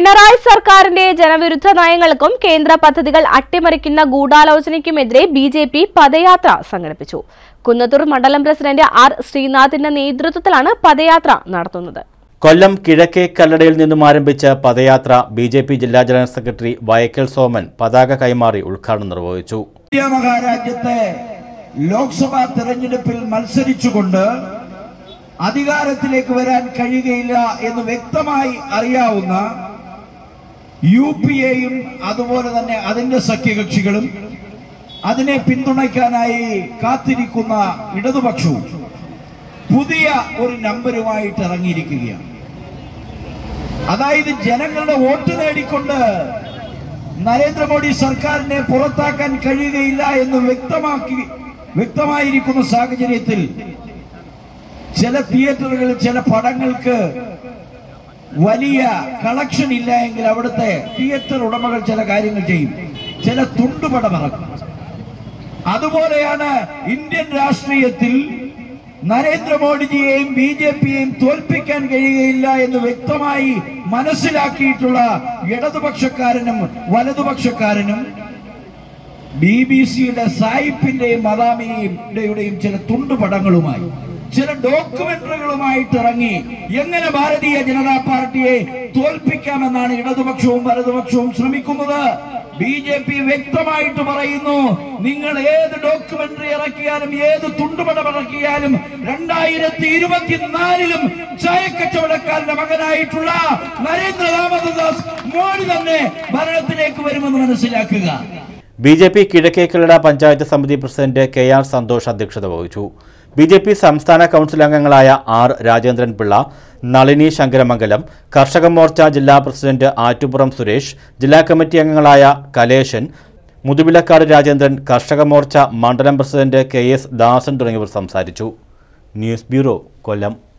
പിണറായി സർക്കാരിന്റെ ജനവിരുദ്ധ നയങ്ങൾക്കും കേന്ദ്ര പദ്ധതികൾ അട്ടിമറിക്കുന്ന ഗൂഢാലോചനയ്ക്കുമെതിരെ ബി ജെ പി പദയാത്ര സംഘടിപ്പിച്ചു കുന്നത്തൂർ മണ്ഡലം പ്രസിഡന്റ് ആർ ശ്രീനാഥിന്റെ നേതൃത്വത്തിലാണ് പദയാത്ര നടത്തുന്നത് കൊല്ലം കിഴക്കേ കല്ലടയിൽ നിന്നും ആരംഭിച്ച പദയാത്ര ബി ജെ പി ജില്ലാ ജനറൽ സെക്രട്ടറി വയക്കൽ സോമൻ പതാക കൈമാറി ഉദ്ഘാടനം നിർവഹിച്ചു ഇന്ത്യ മഹാരാജ്യത്തെ ലോക്സഭാ തെരഞ്ഞെടുപ്പിൽ മത്സരിച്ചുകൊണ്ട് അധികാരത്തിലേക്ക് വരാൻ കഴിയുകയില്ല എന്ന് വ്യക്തമായി അറിയാവുന്ന യു പി എയും അതുപോലെ തന്നെ അതിന്റെ സഖ്യകക്ഷികളും അതിനെ പിന്തുണയ്ക്കാനായി കാത്തിരിക്കുന്ന ഇടതുപക്ഷവും പുതിയ ഒരു നമ്പരുമായിട്ട് ഇറങ്ങിയിരിക്കുകയാണ് അതായത് ജനങ്ങളുടെ വോട്ട് നേടിക്കൊണ്ട് നരേന്ദ്രമോദി സർക്കാരിനെ പുറത്താക്കാൻ കഴിയുകയില്ല എന്ന് വ്യക്തമാക്കി വ്യക്തമായിരിക്കുന്ന സാഹചര്യത്തിൽ ചില തിയേറ്ററുകളിൽ ചില പടങ്ങൾക്ക് വലിയ കളക്ഷൻ ഇല്ല എങ്കിൽ അവിടുത്തെ തിയേറ്റർ ഉടമകൾ ചില കാര്യങ്ങൾ ചെയ്യും ചില തുണ്ടുപടം ഇറക്കും അതുപോലെയാണ് ഇന്ത്യൻ രാഷ്ട്രീയത്തിൽ നരേന്ദ്രമോദിജിയെയും ബി ജെ പിയെയും തോൽപ്പിക്കാൻ കഴിയുകയില്ല എന്ന് വ്യക്തമായി മനസ്സിലാക്കിയിട്ടുള്ള ഇടതുപക്ഷക്കാരനും വലതുപക്ഷക്കാരനും ബി ബി സിയുടെ സായിപ്പിന്റെയും മദാമിയുടെയും ചില തുണ്ടുപടങ്ങളുമായി ചില ഡോക്യുമെന്ററികളുമായിട്ട് ഇറങ്ങി എങ്ങനെ ഭാരതീയ ജനതാ പാർട്ടിയെ തോൽപ്പിക്കാമെന്നാണ് ഇടതുപക്ഷവും വലതുപക്ഷവും ശ്രമിക്കുന്നത് ബി ജെ പി വ്യക്തമായിട്ട് പറയുന്നു നിങ്ങൾ ഏത് ഡോക്യുമെന്ററി ഇറക്കിയാലും ഏത് തുണ്ടുപടം ഇറക്കിയാലും രണ്ടായിരത്തി ഇരുപത്തിനാലിലും ചായക്കച്ചവടക്കാരന്റെ മകനായിട്ടുള്ള നരേന്ദ്ര ദാമോദർദാസ് മോഡി തന്നെ ഭരണത്തിലേക്ക് വരുമെന്ന് മനസ്സിലാക്കുക B J P Kizhakkekallada panchayat സമിതി പ്രസിഡന്റ് കെ ആർ സന്തോഷ് അധ്യക്ഷത വഹിച്ചു ബി ജെ പി സംസ്ഥാന കൗൺസിൽ അംഗങ്ങളായ ആർ രാജേന്ദ്രൻ പിള്ള നളിനി ശങ്കരമംഗലം കർഷക മോർച്ച ജില്ലാ പ്രസിഡന്റ് ആറ്റുപുറം സുരേഷ് ജില്ലാ കമ്മിറ്റി അംഗങ്ങളായ കലേശൻ മുതുവിലക്കാട് രാജേന്ദ്രൻ കർഷക മോർച്ച മണ്ഡലം പ്രസിഡന്റ് കെ എസ് ദാസൻ തുടങ്ങിയവർ സംസാരിച്ചു ന്യൂസ് ബ്യൂറോ കൊല്ലം